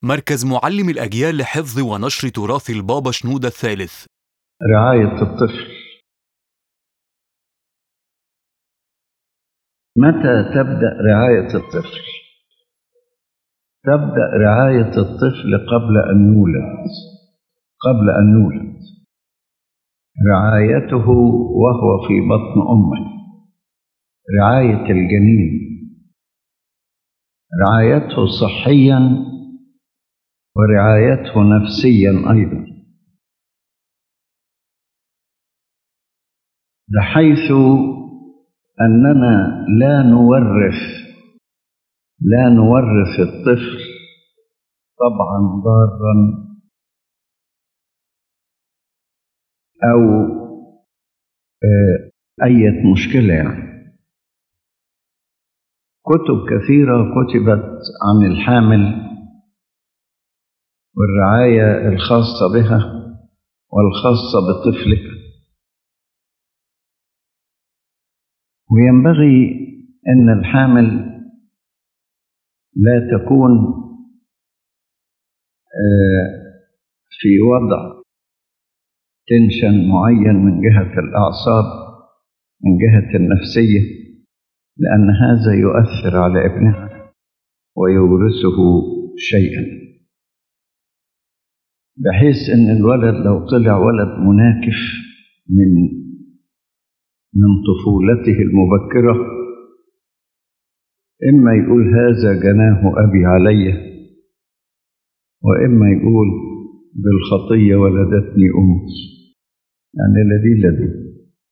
مركز معلم الأجيال لحفظ ونشر تراث البابا شنودة الثالث رعاية الطفل متى تبدأ رعاية الطفل؟ تبدأ رعاية الطفل قبل أن يولد قبل أن يولد رعايته وهو في بطن أمه رعاية الجنين رعايته صحيا ورعايته نفسيا أيضا بحيث أننا لا نورث لا نورث الطفل طبعا ضارا أو آه، أي مشكلة يعني كتب كثيرة كتبت عن الحامل والرعاية الخاصة بها والخاصة بطفلها وينبغي أن الحامل لا تكون آه، في وضع تنشن معين من جهة الأعصاب من جهة النفسية لأن هذا يؤثر على ابنها ويورثه شيئا بحيث أن الولد لو طلع ولد مناكف من من طفولته المبكرة إما يقول هذا جناه أبي علي وإما يقول بالخطية ولدتني أمي يعني لدي لدي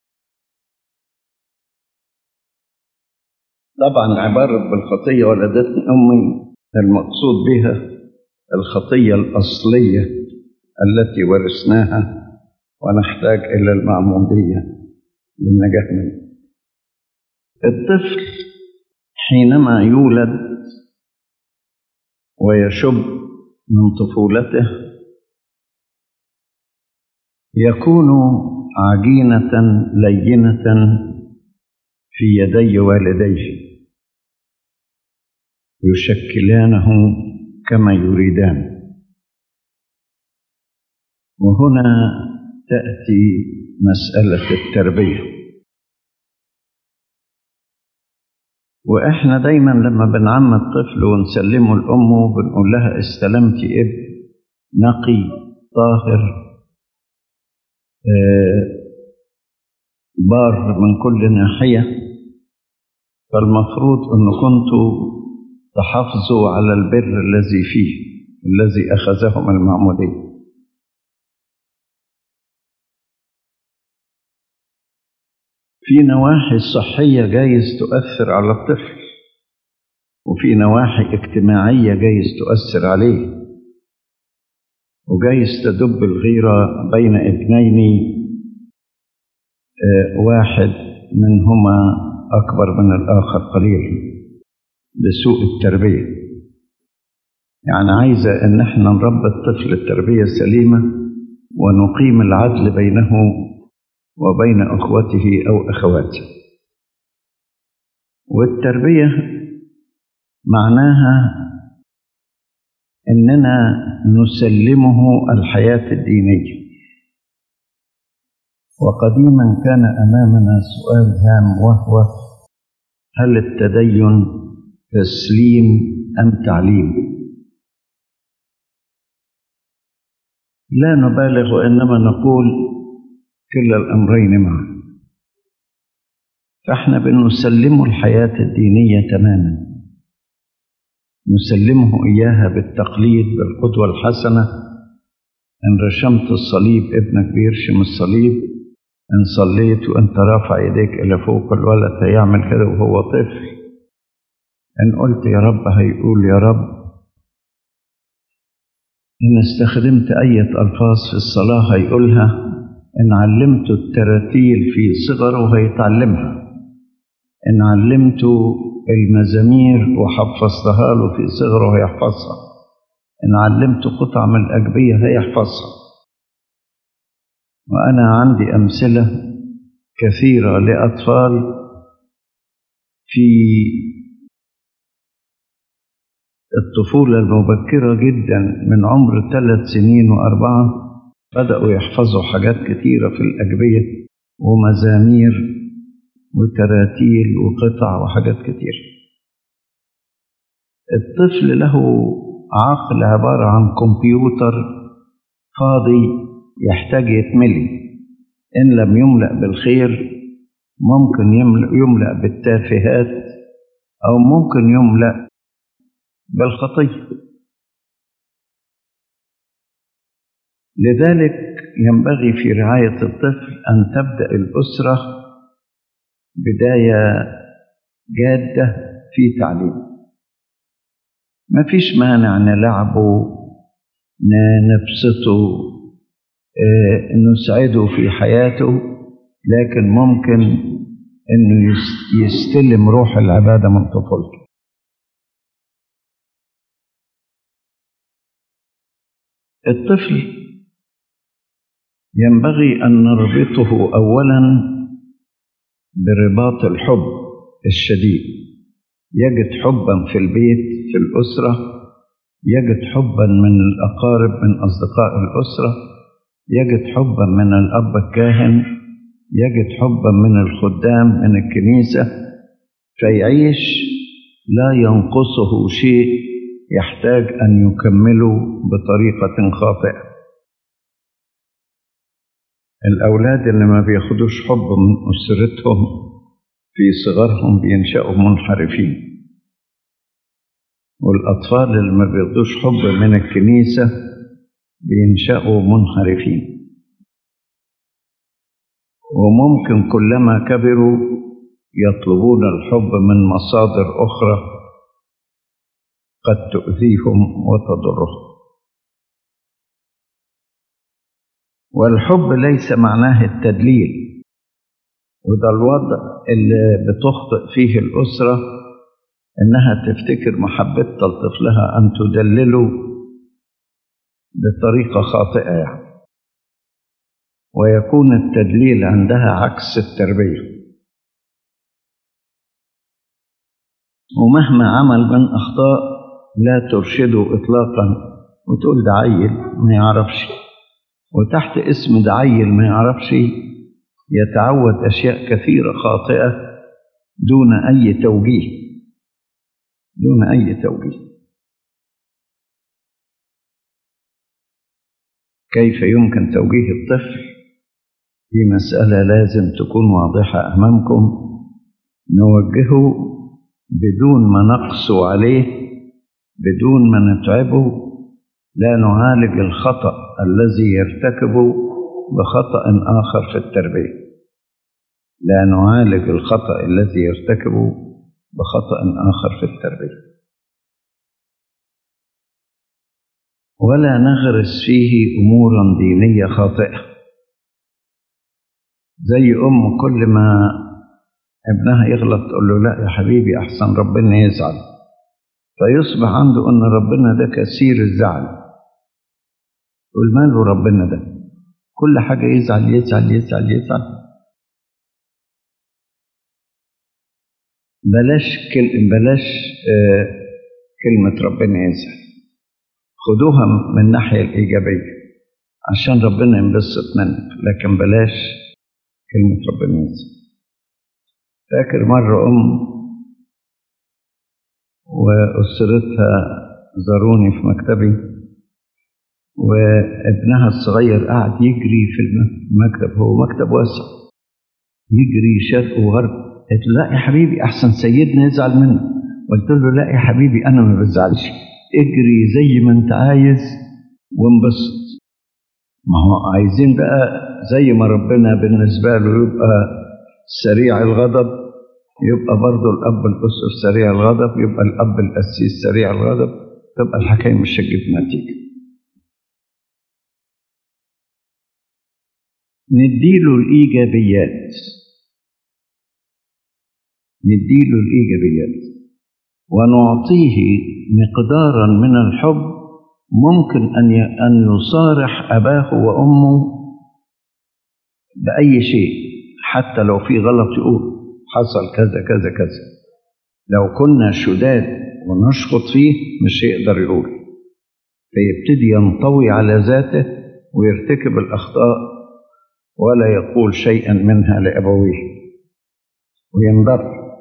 طبعا عبارة بالخطية ولدتني أمي المقصود بها الخطية الأصلية التي ورثناها ونحتاج إلى المعمودية للنجاة منها الطفل حينما يولد ويشب من طفولته يكون عجينة لينة في يدي والديه يشكلانه كما يريدان وهنا تأتي مسألة التربية وإحنا دايما لما بنعم الطفل ونسلمه لأمه بنقول لها استلمت ابن نقي طاهر آه، بار من كل ناحية فالمفروض أن كنتوا تحافظوا على البر الذي فيه الذي أخذهم المعمودية في نواحي صحية جايز تؤثر على الطفل وفي نواحي اجتماعية جايز تؤثر عليه وجايز تدب الغيرة بين ابنين آه، واحد منهما أكبر من الآخر قليلا لسوء التربية يعني عايزة إن احنا نربي الطفل التربية السليمة ونقيم العدل بينه وبين أخوته أو أخواته والتربية معناها إننا نسلمه الحياة الدينية وقديما كان أمامنا سؤال هام وهو هل التدين تسليم أم تعليم لا نبالغ وإنما نقول كلا الأمرين معا فإحنا بنسلمه الحياة الدينية تماما نسلمه إياها بالتقليد بالقدوة الحسنة إن رشمت الصليب ابنك بيرشم الصليب إن صليت وأنت رافع يديك إلى فوق الولد هيعمل كده وهو طفل إن قلت يا رب هيقول يا رب إن استخدمت أية ألفاظ في الصلاة هيقولها إن علمت التراتيل في صغره هيتعلمها إن علمت المزامير وحفظتها له في صغره هيحفظها إن علمت قطع من الأجبية هيحفظها وأنا عندي أمثلة كثيرة لأطفال في الطفولة المبكرة جدا من عمر ثلاث سنين وأربعة بدأوا يحفظوا حاجات كتيرة في الأجبية ومزامير وتراتيل وقطع وحاجات كتير الطفل له عقل عبارة عن كمبيوتر فاضي يحتاج يتملي إن لم يملأ بالخير ممكن يملأ, يملأ بالتافهات أو ممكن يملأ بالخطية لذلك ينبغي في رعاية الطفل أن تبدأ الأسرة بداية جادة في تعليمه ما فيش مانع نلعبه نبسطه نسعده في حياته لكن ممكن انه يستلم روح العباده من طفولته الطفل ينبغي ان نربطه اولا برباط الحب الشديد يجد حبا في البيت في الاسره يجد حبا من الاقارب من اصدقاء الاسره يجد حبا من الاب الكاهن يجد حبا من الخدام من الكنيسه فيعيش لا ينقصه شيء يحتاج ان يكمله بطريقه خاطئه الاولاد اللي ما بياخدوش حب من اسرتهم في صغرهم بينشأوا منحرفين والاطفال اللي ما بياخدوش حب من الكنيسه بينشأوا منحرفين وممكن كلما كبروا يطلبون الحب من مصادر أخرى قد تؤذيهم وتضرهم والحب ليس معناه التدليل وده الوضع اللي بتخطئ فيه الأسرة إنها تفتكر محبتها لطفلها أن تدلله بطريقة خاطئة يعني ويكون التدليل عندها عكس التربية ومهما عمل من أخطاء لا ترشده إطلاقا وتقول ده عيل ما يعرفش وتحت اسم ده عيل ما يعرفش يتعود أشياء كثيرة خاطئة دون أي توجيه دون أي توجيه كيف يمكن توجيه الطفل دي مسألة لازم تكون واضحة أمامكم نوجهه بدون ما نقسو عليه بدون ما نتعبه لا نعالج الخطأ الذي يرتكبه بخطأ آخر في التربية لا نعالج الخطأ الذي يرتكبه بخطأ آخر في التربية ولا نغرس فيه أمورا دينية خاطئة زي أم كل ما ابنها يغلط تقول له لا يا حبيبي أحسن ربنا يزعل فيصبح عنده أن ربنا ده كثير الزعل يقول ماله ربنا ده كل حاجة يزعل يزعل يزعل يزعل بلاش كل بلاش آه كلمة ربنا يزعل خدوها من الناحية الإيجابية عشان ربنا ينبسط منك لكن بلاش كلمة ربنا يزعل فاكر مرة أم وأسرتها زاروني في مكتبي وابنها الصغير قاعد يجري في المكتب هو مكتب واسع يجري شرق وغرب قلت له لا يا حبيبي أحسن سيدنا يزعل منك قلت له لا يا حبيبي أنا ما بزعلش اجري زي ما أنت عايز وانبسط ما هو عايزين بقى زي ما ربنا بالنسبة له يبقى سريع الغضب يبقى برضه الأب الأسر سريع الغضب يبقى الأب القسيس سريع الغضب تبقى الحكاية مش هتجيب نتيجة نديله الإيجابيات نديله الإيجابيات ونعطيه مقدارا من الحب ممكن أن أن يصارح أباه وأمه بأي شيء حتى لو في غلط يقول حصل كذا كذا كذا لو كنا شداد ونشخط فيه مش هيقدر يقول فيبتدي ينطوي على ذاته ويرتكب الأخطاء ولا يقول شيئا منها لأبويه وينضر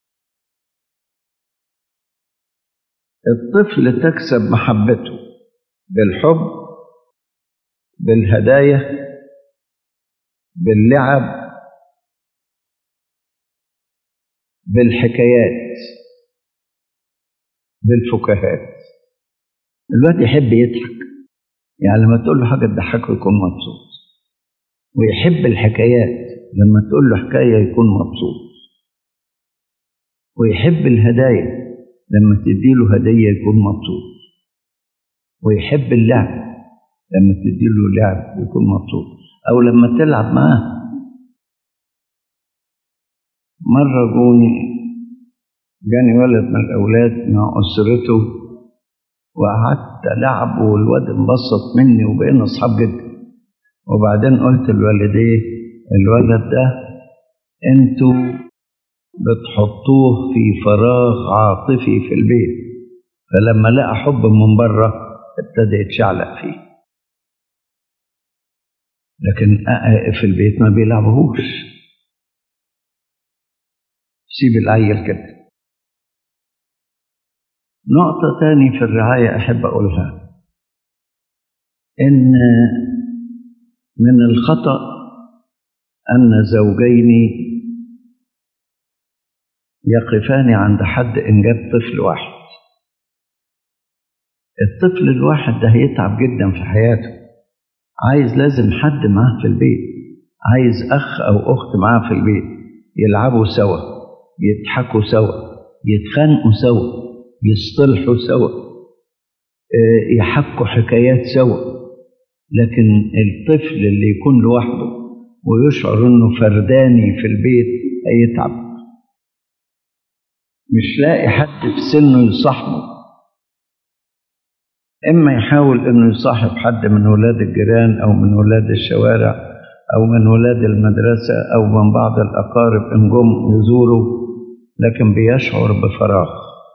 الطفل تكسب محبته بالحب بالهدايا باللعب بالحكايات بالفكاهات الواد يحب يضحك يعني لما تقول له حاجة تضحكه يكون مبسوط ويحب الحكايات لما تقول له حكاية يكون مبسوط ويحب الهدايا لما تديله هدية يكون مبسوط ويحب اللعب لما تديله لعب يكون مبسوط أو لما تلعب معاه مرة جوني جاني ولد من الأولاد مع أسرته وقعدت ألعب والواد انبسط مني وبقينا أصحاب جدا وبعدين قلت لوالديه الولد ده انتوا بتحطوه في فراغ عاطفي في البيت فلما لقى حب من بره ابتدى يتشعلق فيه لكن في البيت ما بيلعبهوش سيب العيل كده نقطة تاني في الرعاية أحب أقولها إن من الخطأ أن زوجين يقفان عند حد إنجاب طفل واحد الطفل الواحد ده هيتعب جدا في حياته عايز لازم حد معاه في البيت عايز أخ أو أخت معاه في البيت يلعبوا سوا يضحكوا سوا يتخانقوا سوا يصطلحوا سوا يحكوا حكايات سوا لكن الطفل اللي يكون لوحده ويشعر انه فرداني في البيت هيتعب مش لاقي حد في سنه يصاحبه اما يحاول انه يصاحب حد من ولاد الجيران او من ولاد الشوارع او من ولاد المدرسه او من بعض الاقارب ان جم يزوروا لكن بيشعر بفراغ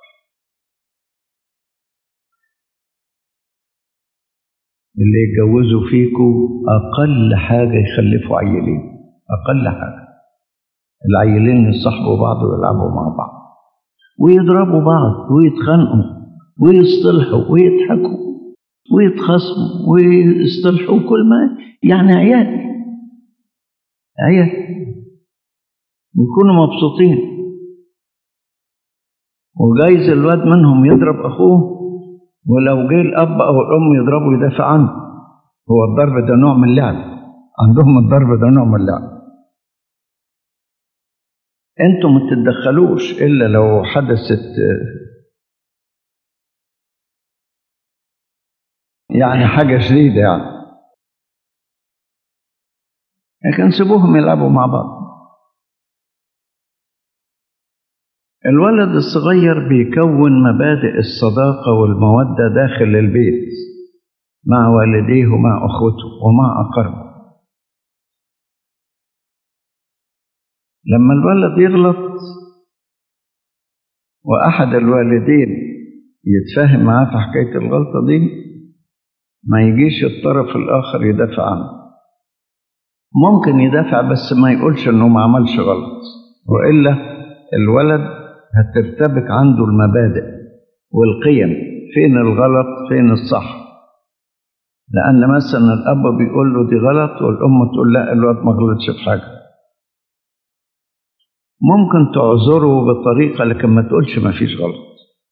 اللي يتجوزوا فيكم أقل حاجة يخلفوا عيلين أقل حاجة العيلين يصاحبوا بعض ويلعبوا مع بعض ويضربوا بعض ويتخانقوا ويصطلحوا ويضحكوا ويتخاصموا ويصطلحوا كل ما يعني عيال عيال ويكونوا مبسوطين وجايز الواد منهم يضرب أخوه ولو جه الاب او الام يضربوا يدافع عنه هو الضرب ده نوع من اللعب عندهم الضرب ده نوع من اللعب انتم ما تتدخلوش الا لو حدثت يعني حاجه شديده يعني لكن سيبوهم يلعبوا مع بعض الولد الصغير بيكون مبادئ الصداقة والمودة داخل البيت مع والديه ومع أخوته ومع أقربه لما الولد يغلط وأحد الوالدين يتفاهم معاه في حكاية الغلطة دي ما يجيش الطرف الآخر يدافع عنه ممكن يدافع بس ما يقولش إنه ما عملش غلط وإلا الولد هترتبك عنده المبادئ والقيم فين الغلط فين الصح لأن مثلا الأب بيقول له دي غلط والأم تقول لا الواد ما غلطش في حاجة ممكن تعذره بطريقة لكن ما تقولش ما فيش غلط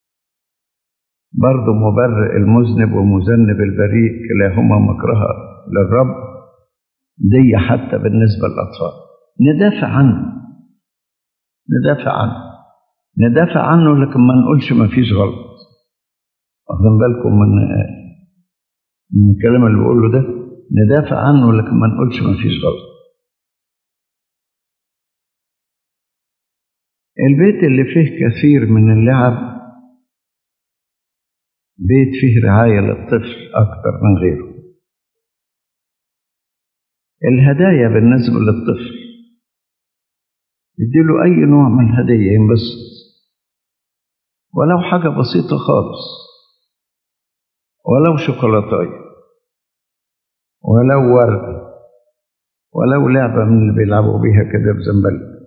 برضه مبرئ المذنب ومذنب البريء كلاهما مكرهة للرب دي حتى بالنسبة للأطفال ندافع عنه ندافع عنه ندافع عنه لكن ما نقولش ما فيش غلط واخدين بالكم من من الكلام اللي بقوله ده ندافع عنه لكن ما نقولش ما فيش غلط البيت اللي فيه كثير من اللعب بيت فيه رعاية للطفل أكثر من غيره الهدايا بالنسبة للطفل يديله أي نوع من الهدية ينبسط ولو حاجة بسيطة خالص ولو شوكولاتاية ولو ورد ولو لعبة من اللي بيلعبوا بيها كده بزنبلة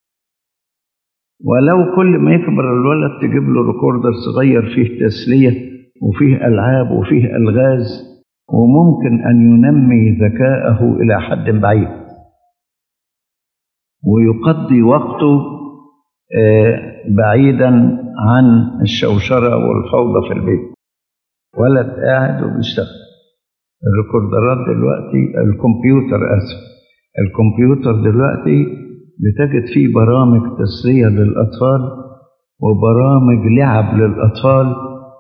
ولو كل ما يكبر الولد تجيب له ريكوردر صغير فيه تسلية وفيه ألعاب وفيه ألغاز وممكن أن ينمي ذكاءه إلى حد بعيد ويقضي وقته بعيدا عن الشوشرة والفوضى في البيت ولد قاعد وبيشتغل الريكوردرات دلوقتي الكمبيوتر اسف الكمبيوتر دلوقتي بتجد فيه برامج تسلية للأطفال وبرامج لعب للأطفال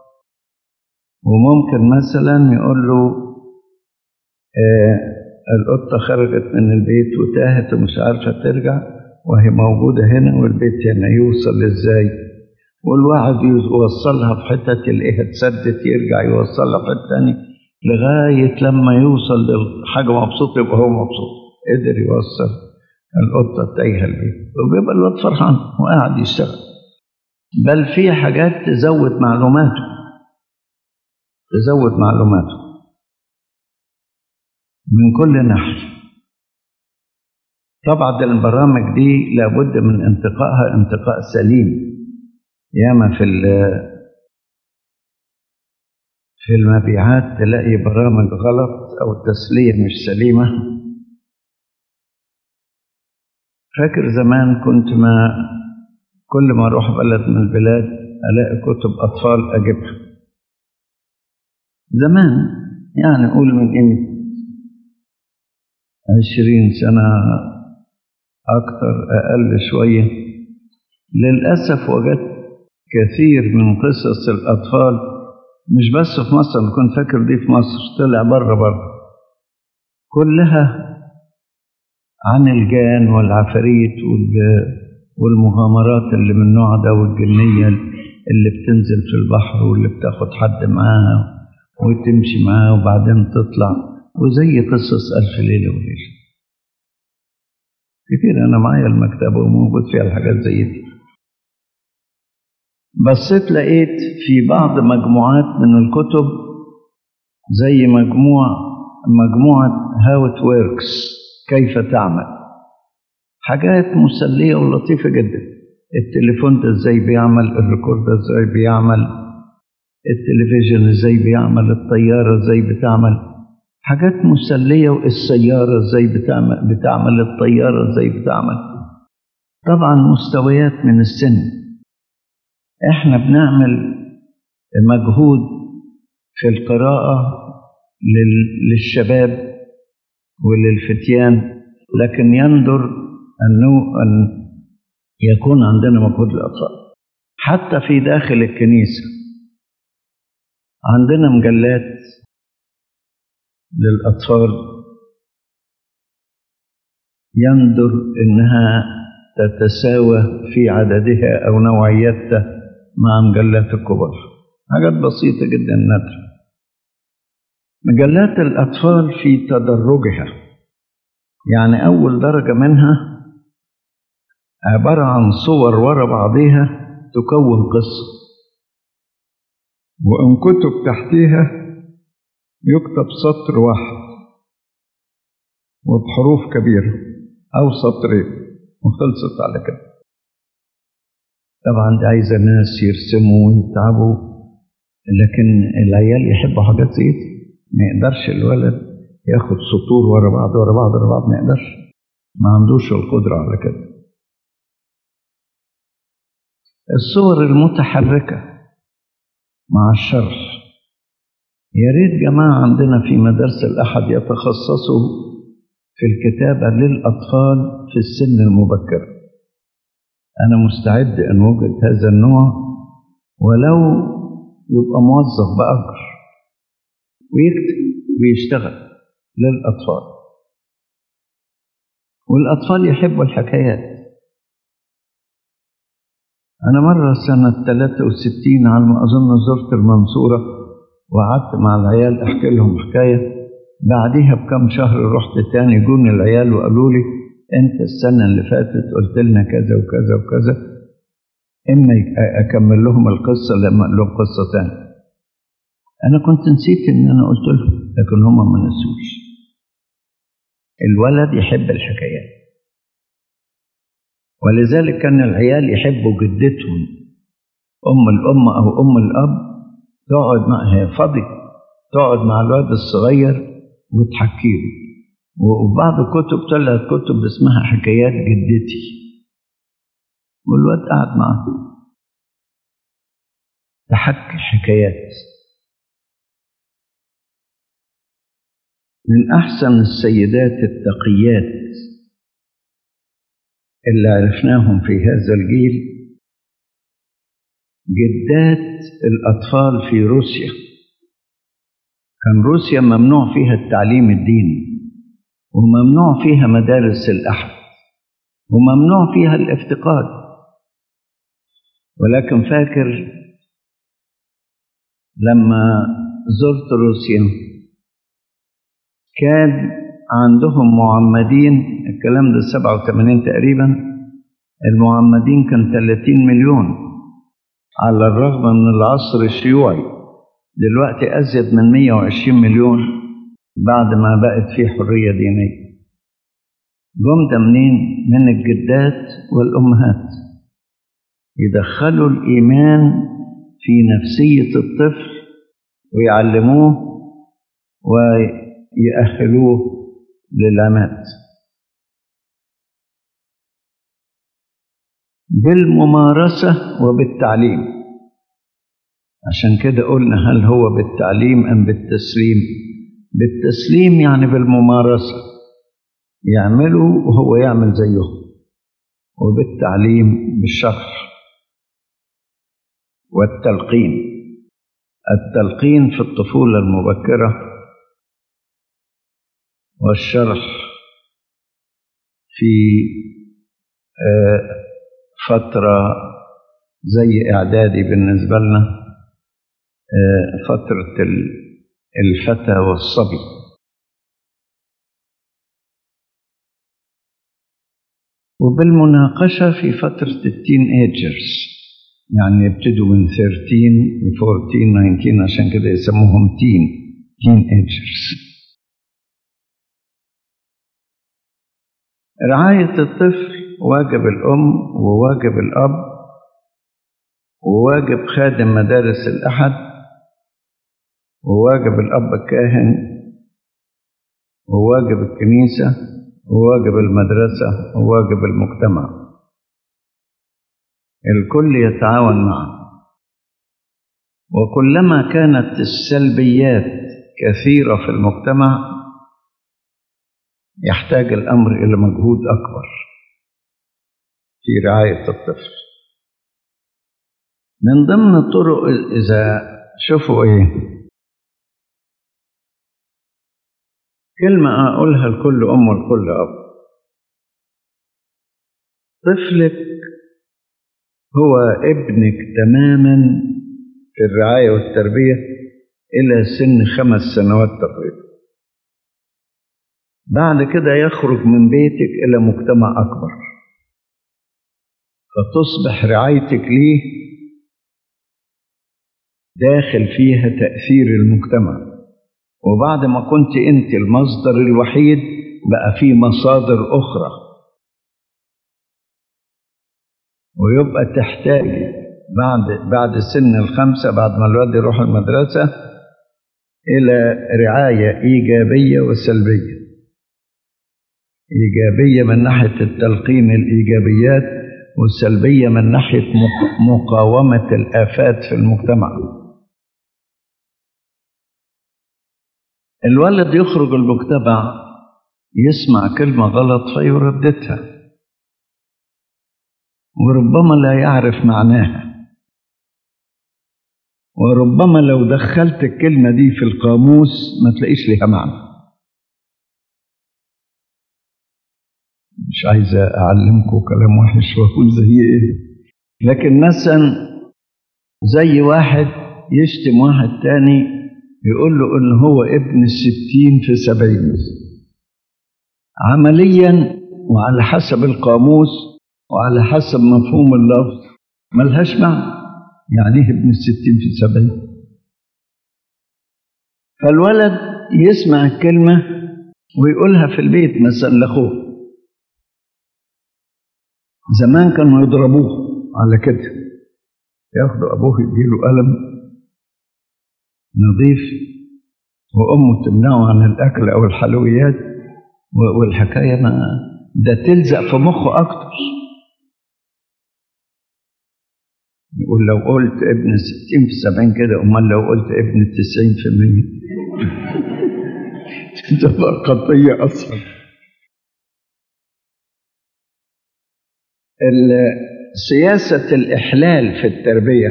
وممكن مثلا يقول له آه القطة خرجت من البيت وتاهت ومش عارفة ترجع وهي موجودة هنا والبيت هنا يوصل ازاي والواحد يوصلها في حتة تلاقيها اتسدت يرجع يوصلها في حتة تانية لغاية لما يوصل لحاجة مبسوط يبقى هو مبسوط قدر يوصل القطة تايهة البيت وبيبقى الواد فرحان وقاعد يشتغل بل في حاجات تزود معلوماته تزود معلوماته من كل ناحية طبعا البرامج دي لابد من انتقائها انتقاء سليم ياما في في المبيعات تلاقي برامج غلط او تسليه مش سليمه فاكر زمان كنت ما كل ما اروح بلد من البلاد الاقي كتب اطفال اجيبها زمان يعني قول من قيمه عشرين سنه اكثر اقل شويه للاسف وجدت كثير من قصص الاطفال مش بس في مصر أنا كنت فاكر دي في مصر طلع بره بره كلها عن الجان والعفاريت والمغامرات اللي من النوع ده والجنية اللي بتنزل في البحر واللي بتاخد حد معاها وتمشي معاه وبعدين تطلع وزي قصص ألف ليلة وليلة كتير أنا معايا المكتبة وموجود فيها الحاجات زي دي بصيت لقيت في بعض مجموعات من الكتب زي مجموع مجموعة هاو ات وركس كيف تعمل حاجات مسلية ولطيفة جدا التليفون ده ازاي بيعمل الريكورد ده ازاي بيعمل التلفزيون ازاي بيعمل الطيارة ازاي بتعمل حاجات مسلية والسيارة ازاي بتعمل بتعمل الطيارة ازاي بتعمل طبعا مستويات من السن احنا بنعمل مجهود في القراءة للشباب وللفتيان لكن يندر أنه أن يكون عندنا مجهود للأطفال حتى في داخل الكنيسة عندنا مجلات للأطفال يندر إنها تتساوى في عددها أو نوعيتها مع مجلات الكبار حاجات بسيطة جدا نادرة مجلات الأطفال في تدرجها يعني أول درجة منها عبارة عن صور ورا بعضها تكون قصة وإن كتب تحتيها يكتب سطر واحد وبحروف كبيرة أو سطرين وخلصت على كده طبعا دي عايزة ناس يرسموا ويتعبوا لكن العيال يحبوا حاجات زي دي ما يقدرش الولد ياخد سطور ورا بعض ورا بعض ورا بعض ما يقدرش ما عندوش القدرة على كده الصور المتحركة مع الشرح يا ريت جماعة عندنا في مدارس الأحد يتخصصوا في الكتابة للأطفال في السن المبكر أنا مستعد أن وجد هذا النوع ولو يبقى موظف بأجر ويكتب ويشتغل للأطفال والأطفال يحبوا الحكايات أنا مرة سنة 63 على ما أظن زرت المنصورة وقعدت مع العيال أحكي لهم حكاية بعديها بكم شهر رحت تاني جون العيال وقالوا لي أنت السنة اللي فاتت قلت لنا كذا وكذا وكذا إما أكمل لهم القصة لما أقول لهم قصة تانية أنا كنت نسيت إن أنا قلت لهم لكن هم ما نسوش الولد يحب الحكايات ولذلك كان العيال يحبوا جدتهم أم الأم أو أم الأب تقعد معها فاضي تقعد مع الولد الصغير وتحكي له وبعض الكتب طلعت كتب اسمها حكايات جدتي والواد قاعد معاه تحكي حكايات من أحسن السيدات التقيات اللي عرفناهم في هذا الجيل جدات الأطفال في روسيا كان روسيا ممنوع فيها التعليم الديني وممنوع فيها مدارس الأحد وممنوع فيها الافتقاد ولكن فاكر لما زرت روسيا كان عندهم معمدين الكلام ده 87 تقريبا المعمدين كان 30 مليون على الرغم من العصر الشيوعي دلوقتي أزيد من 120 مليون بعد ما بقت فيه حرية دينية جم ده منين؟ من الجدات والأمهات يدخلوا الإيمان في نفسية الطفل ويعلموه ويأهلوه للعماد بالممارسة وبالتعليم عشان كده قلنا هل هو بالتعليم أم بالتسليم بالتسليم يعني بالممارسة يعملوا وهو يعمل زيهم وبالتعليم بالشرح والتلقين التلقين في الطفولة المبكرة والشرح في فترة زي إعدادي بالنسبة لنا فترة الفتى والصبي وبالمناقشة في فترة التين ايجرز يعني يبتدوا من 13 ل 14 19 عشان كده يسموهم تين تين ايجرز رعاية الطفل واجب الأم وواجب الأب وواجب خادم مدارس الأحد وواجب الأب الكاهن وواجب الكنيسة وواجب المدرسة وواجب المجتمع الكل يتعاون معا وكلما كانت السلبيات كثيرة في المجتمع يحتاج الأمر إلى مجهود أكبر في رعاية الطفل من ضمن الطرق إذا شوفوا إيه كلمة أقولها لكل أم ولكل أب طفلك هو ابنك تماما في الرعاية والتربية إلى سن خمس سنوات تقريبا بعد كده يخرج من بيتك إلى مجتمع أكبر فتصبح رعايتك ليه داخل فيها تأثير المجتمع وبعد ما كنت أنت المصدر الوحيد بقى في مصادر أخرى ويبقى تحتاج بعد بعد سن الخمسة بعد ما الولد يروح المدرسة إلى رعاية إيجابية وسلبية إيجابية من ناحية التلقين الإيجابيات والسلبية من ناحية مقاومة الآفات في المجتمع الولد يخرج المجتمع يسمع كلمة غلط فيرددها وربما لا يعرف معناها وربما لو دخلت الكلمة دي في القاموس ما تلاقيش لها معنى مش عايز أعلمكم كلام وحش وأقول زي إيه لكن مثلا زي واحد يشتم واحد تاني يقول له إن هو ابن الستين في سبعين عمليا وعلى حسب القاموس وعلى حسب مفهوم اللفظ ملهاش معنى يعني ايه ابن الستين في السبعين فالولد يسمع الكلمة ويقولها في البيت مثلا لأخوه زمان كانوا يضربوه على كده ياخدوا أبوه يديله قلم نظيف وأمه تمنعه عن الأكل أو الحلويات والحكاية ما ده تلزق في مخه أكتر يقول لو قلت ابن الستين في سبعين كده أمال لو قلت ابن التسعين في مية تبقى قضية أصعب سياسة الإحلال في التربية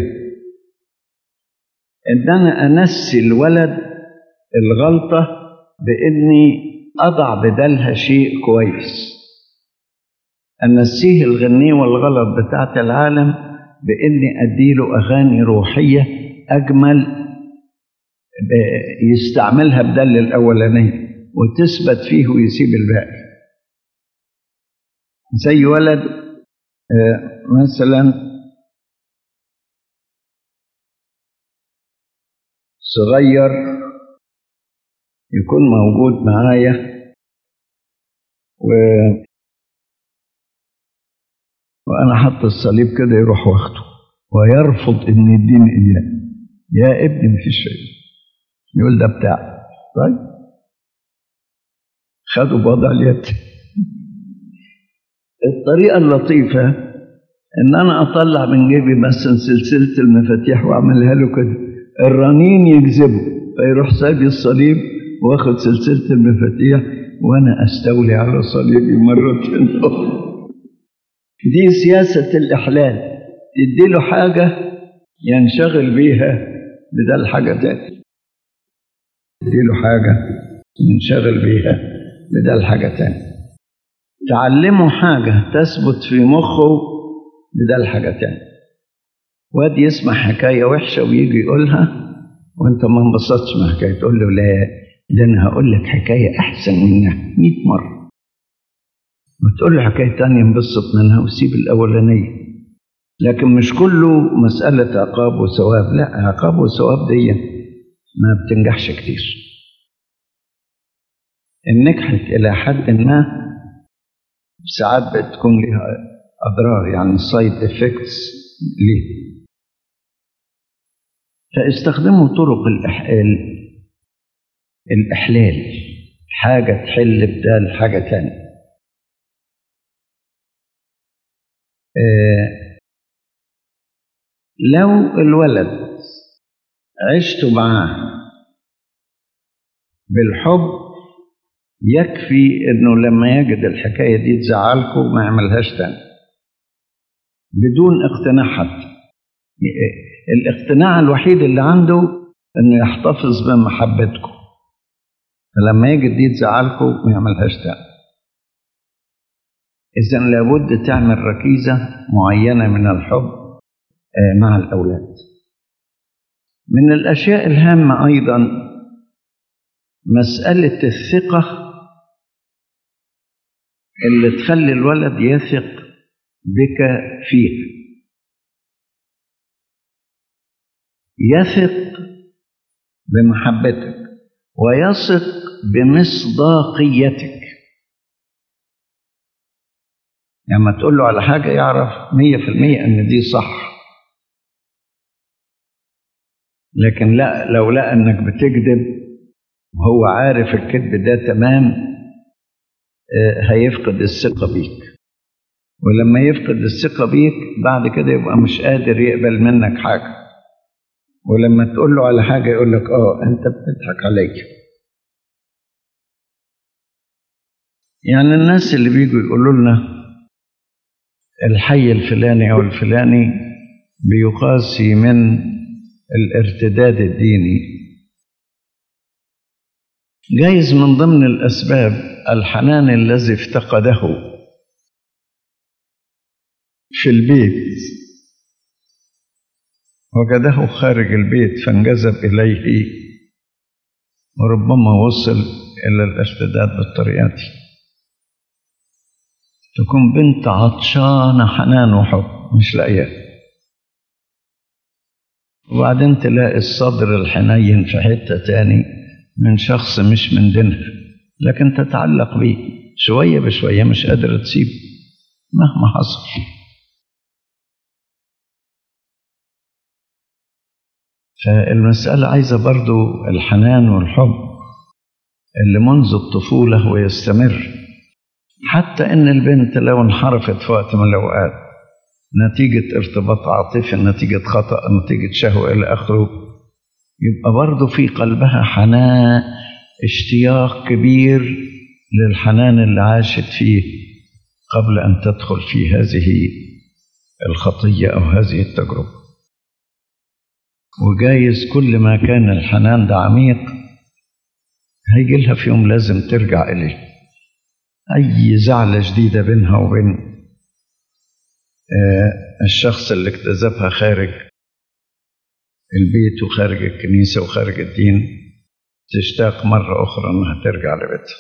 إن أنا أنسي الولد الغلطة بإني أضع بدلها شيء كويس أنسيه الغنية والغلط بتاعت العالم بإني أديله أغاني روحية أجمل يستعملها بدل الأولانية وتثبت فيه ويسيب الباقي زي ولد مثلا صغير يكون موجود معايا و وأنا حط الصليب كده يروح واخده ويرفض إن يديني إياه يا ابني مفيش شيء يقول ده بتاعي طيب خدوا بوضع اليد الطريقة اللطيفة إن أنا أطلع من جيبي مثلا سلسلة المفاتيح وأعملها له كده الرنين يجذبه فيروح سايب الصليب واخد سلسلة المفاتيح وأنا أستولي على صليبي مرة أخرى دي سياسة الإحلال تديله حاجة ينشغل بيها بدل حاجة تانية تديله حاجة ينشغل بيها بدل حاجة تانية تعلمه حاجة تثبت في مخه بدل حاجة تانية واد يسمع حكاية وحشة ويجي يقولها وانت ما انبسطتش من الحكاية تقول له لا ده انا هقول لك حكاية احسن منها 100 مرة وتقول له حكاية تانية انبسط منها وسيب الأولانية لكن مش كله مسألة عقاب وثواب لا عقاب وثواب دي ما بتنجحش كتير إن نجحت إلى حد ما ساعات بتكون لها أضرار يعني سايد افكتس ليه فاستخدموا طرق الإحلال الإحلال حاجة تحل بدال حاجة تانية آه لو الولد عشت معاه بالحب يكفي انه لما يجد الحكايه دي تزعلكم ما يعملهاش تاني بدون اقتناع حتى الاقتناع الوحيد اللي عنده انه يحتفظ بمحبتكم فلما يجد دي تزعلكم ما يعملهاش تاني اذا لابد تعمل ركيزه معينه من الحب مع الاولاد من الاشياء الهامه ايضا مساله الثقه اللي تخلي الولد يثق بك فيه يثق بمحبتك ويثق بمصداقيتك لما يعني تقول له على حاجة يعرف مية في المية إن دي صح لكن لا لو لقى إنك بتكذب وهو عارف الكذب ده تمام هيفقد الثقة بيك ولما يفقد الثقة بيك بعد كده يبقى مش قادر يقبل منك حاجة ولما تقول له على حاجة يقول لك اه انت بتضحك عليا يعني الناس اللي بيجوا يقولوا لنا الحي الفلاني او الفلاني بيقاسي من الارتداد الديني جايز من ضمن الاسباب الحنان الذي افتقده في البيت وجده خارج البيت فانجذب اليه وربما وصل الى الارتداد بالطريقه دي تكون بنت عطشانه حنان وحب مش لاقياه وبعدين تلاقي الصدر الحنين في حتة تاني من شخص مش من دينها لكن تتعلق بيه شوية بشوية مش قادر تسيبه مهما حصل فالمسألة عايزة برضو الحنان والحب اللي منذ الطفولة ويستمر حتى إن البنت لو انحرفت في وقت من الأوقات نتيجة ارتباط عاطفي نتيجة خطأ نتيجة شهوة إلى آخره يبقى برضو في قلبها حنان اشتياق كبير للحنان اللي عاشت فيه قبل أن تدخل في هذه الخطية أو هذه التجربة وجايز كل ما كان الحنان ده عميق هيجي لها في يوم لازم ترجع إليه أي زعلة جديدة بينها وبين آه الشخص اللي اكتسبها خارج البيت وخارج الكنيسة وخارج الدين تشتاق مرة أخرى أنها ترجع لبيتها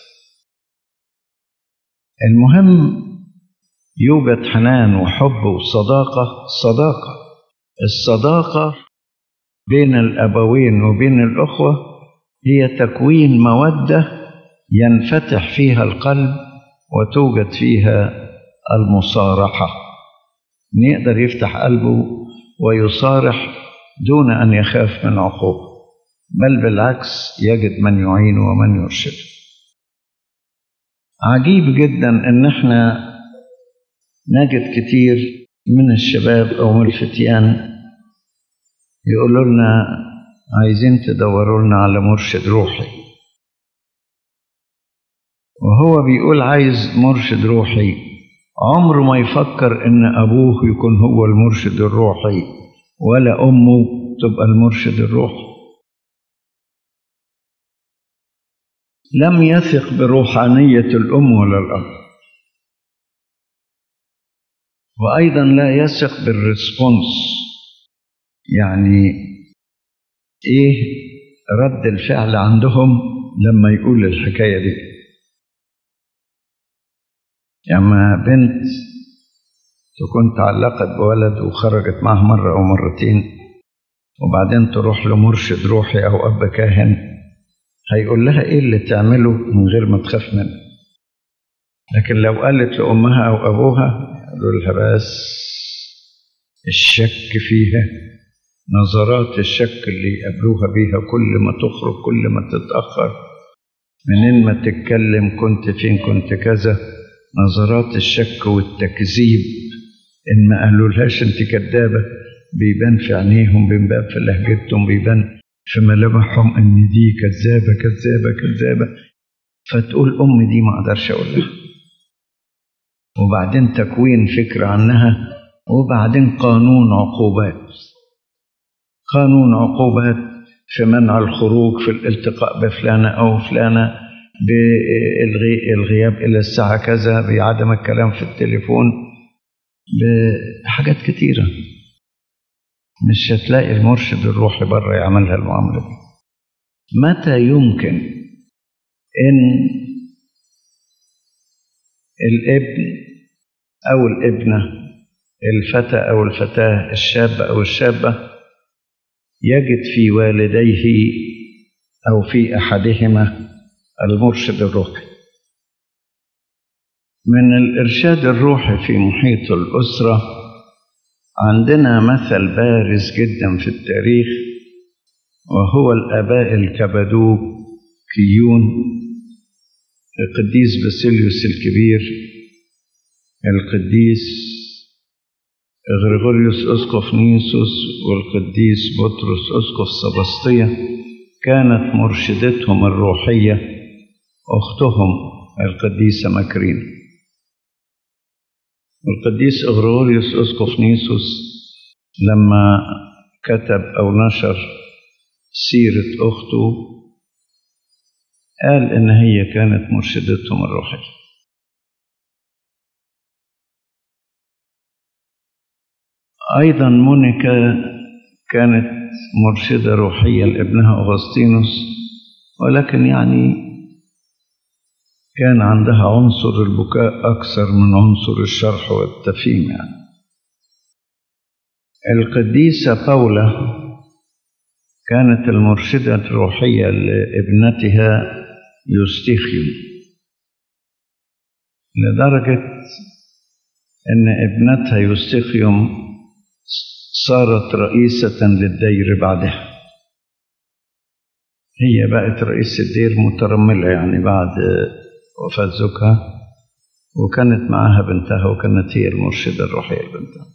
المهم يوجد حنان وحب وصداقة صداقة الصداقة بين الأبوين وبين الأخوة هي تكوين مودة ينفتح فيها القلب وتوجد فيها المصارحة يقدر يفتح قلبه ويصارح دون أن يخاف من عقوبة بل بالعكس يجد من يعينه ومن يرشده عجيب جدا ان احنا نجد كتير من الشباب او من الفتيان يقولوا لنا عايزين تدوروا لنا على مرشد روحي وهو بيقول عايز مرشد روحي عمره ما يفكر ان ابوه يكون هو المرشد الروحي ولا امه تبقى المرشد الروحي لم يثق بروحانيه الام ولا الاب وايضا لا يثق بالريسبونس يعني ايه رد الفعل عندهم لما يقول الحكايه دي يعني بنت تكون تعلقت بولد وخرجت معه مرة أو مرتين وبعدين تروح لمرشد روحي أو أب كاهن هيقول لها إيه اللي تعمله من غير ما تخاف منه لكن لو قالت لأمها أو أبوها قالوا لها بس الشك فيها نظرات الشك اللي يقابلوها بيها كل ما تخرج كل ما تتأخر منين ما تتكلم كنت فين كنت كذا نظرات الشك والتكذيب إن ما قالولهاش أنت كدابة بيبان في عينيهم بيبان في لهجتهم بيبان في ملامحهم إن دي كذابة كذابة كذابة فتقول أم دي ما أقدرش أقول لها وبعدين تكوين فكرة عنها وبعدين قانون عقوبات قانون عقوبات في منع الخروج في الالتقاء بفلانة أو فلانة بالغياب إلى الساعة كذا بعدم الكلام في التليفون بحاجات كتيرة مش هتلاقي المرشد الروحي بره يعملها المعاملة دي متى يمكن إن الابن أو الابنة الفتى أو الفتاة الشاب أو الشابة يجد في والديه أو في أحدهما المرشد الروحي من الإرشاد الروحي في محيط الأسرة عندنا مثل بارز جدا في التاريخ وهو الآباء الكبدوكيون القديس باسيليوس الكبير القديس غريغوريوس أسقف نيسوس والقديس بطرس أسقف سبسطية كانت مرشدتهم الروحية أختهم القديسة مكرين القديس غريغوريوس أسقف نيسوس لما كتب أو نشر سيرة أخته قال إن هي كانت مرشدتهم الروحية أيضا مونيكا كانت مرشدة روحية لابنها أغسطينوس ولكن يعني كان عندها عنصر البكاء أكثر من عنصر الشرح والتفهيم يعني القديسة باولا كانت المرشدة الروحية لابنتها يوستيخيوم لدرجة أن ابنتها يوستيخيوم صارت رئيسة للدير بعدها هي بقت رئيس الدير مترملة يعني بعد وفاة زوجها وكانت معاها بنتها وكانت هي المرشدة الروحية لبنتها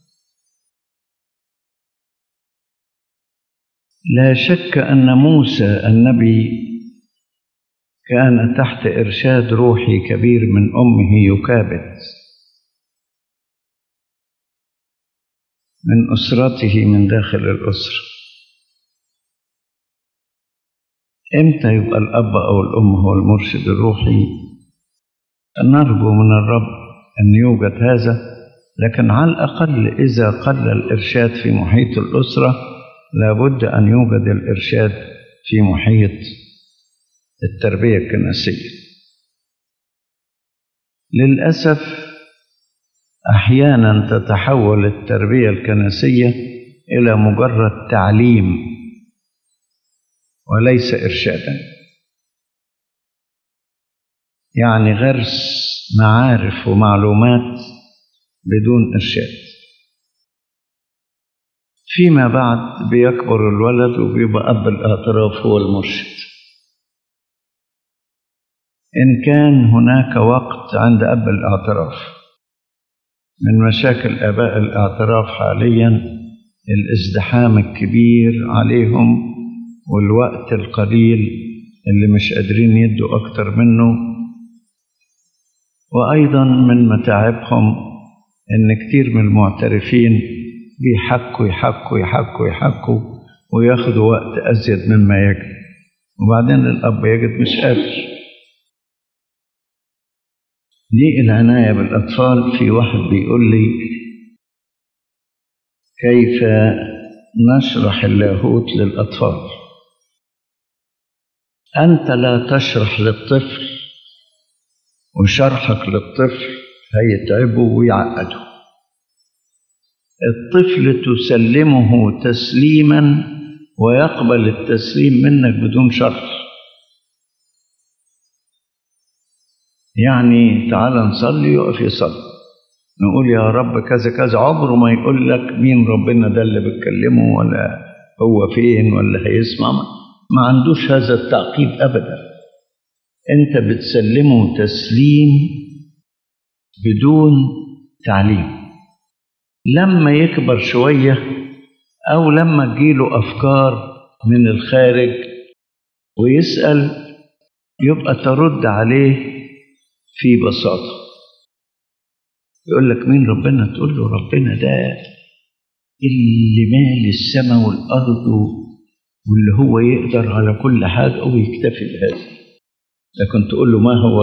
لا شك أن موسى النبي كان تحت إرشاد روحي كبير من أمه يكابد من أسرته من داخل الأسرة إمتى يبقى الأب أو الأم هو المرشد الروحي نرجو من الرب أن يوجد هذا لكن على الأقل إذا قل الإرشاد في محيط الأسرة لابد أن يوجد الإرشاد في محيط التربية الكنسية للأسف أحيانا تتحول التربية الكنسية إلى مجرد تعليم وليس إرشادا يعني غرس معارف ومعلومات بدون إرشاد فيما بعد بيكبر الولد وبيبقى أب الاعتراف هو المرشد إن كان هناك وقت عند أب الاعتراف من مشاكل آباء الاعتراف حاليا الازدحام الكبير عليهم والوقت القليل اللي مش قادرين يدوا أكتر منه وأيضا من متاعبهم إن كتير من المعترفين بيحكوا يحكوا يحكوا يحكوا وياخدوا وقت أزيد مما يجب وبعدين الأب يجد مش قادر دي العناية بالأطفال في واحد بيقول لي كيف نشرح اللاهوت للأطفال أنت لا تشرح للطفل وشرحك للطفل هيتعبه ويعقده الطفل تسلمه تسليما ويقبل التسليم منك بدون شرح يعني تعال نصلي يقف يصلي نقول يا رب كذا كذا عمره ما يقول لك مين ربنا ده اللي بتكلمه ولا هو فين ولا هيسمع ما عندوش هذا التعقيد ابدا انت بتسلمه تسليم بدون تعليم لما يكبر شويه او لما تجيله افكار من الخارج ويسال يبقى ترد عليه في بساطه يقول لك مين ربنا تقول له ربنا ده اللي مال السماء والارض واللي هو يقدر على كل حاجه ويكتفي بهذا لكن تقول له ما هو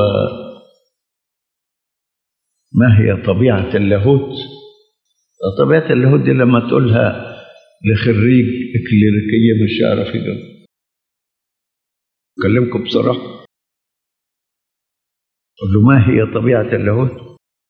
ما هي طبيعه اللاهوت طبيعه اللاهوت دي لما تقولها لخريج كليريكيه مش هيعرف يجاوب اكلمكم بصراحه قل له ما هي طبيعه اللاهوت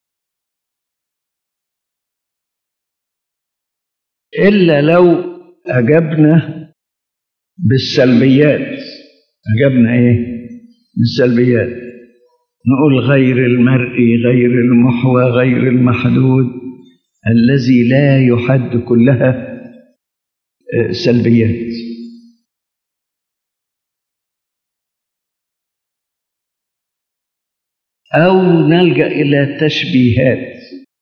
إلا لو أجبنا بالسلبيات أجبنا إيه؟ بالسلبيات نقول غير المرئي غير المحوى غير المحدود الذي لا يحد كلها سلبيات أو نلجأ إلى تشبيهات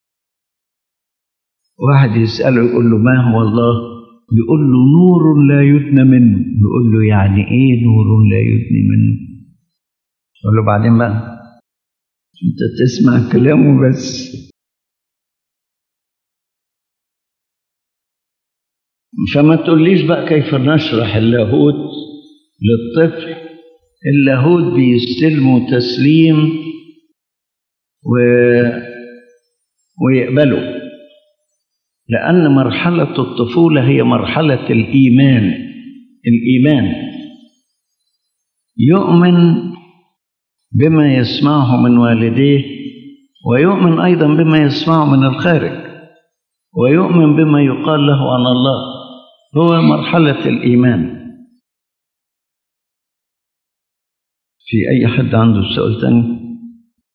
واحد يسأله يقول له ما هو الله بيقول له نور لا يدنى منه يقول له يعني ايه نور لا يدني منه يقول له بعدين بقى انت تسمع كلامه بس فما تقوليش بقى كيف نشرح اللاهوت للطفل اللاهوت بيستلمه تسليم و... ويقبله لأن مرحلة الطفولة هي مرحلة الإيمان الإيمان يؤمن بما يسمعه من والديه ويؤمن أيضا بما يسمعه من الخارج ويؤمن بما يقال له عن الله هو مرحلة الإيمان في أي حد عنده سؤال تاني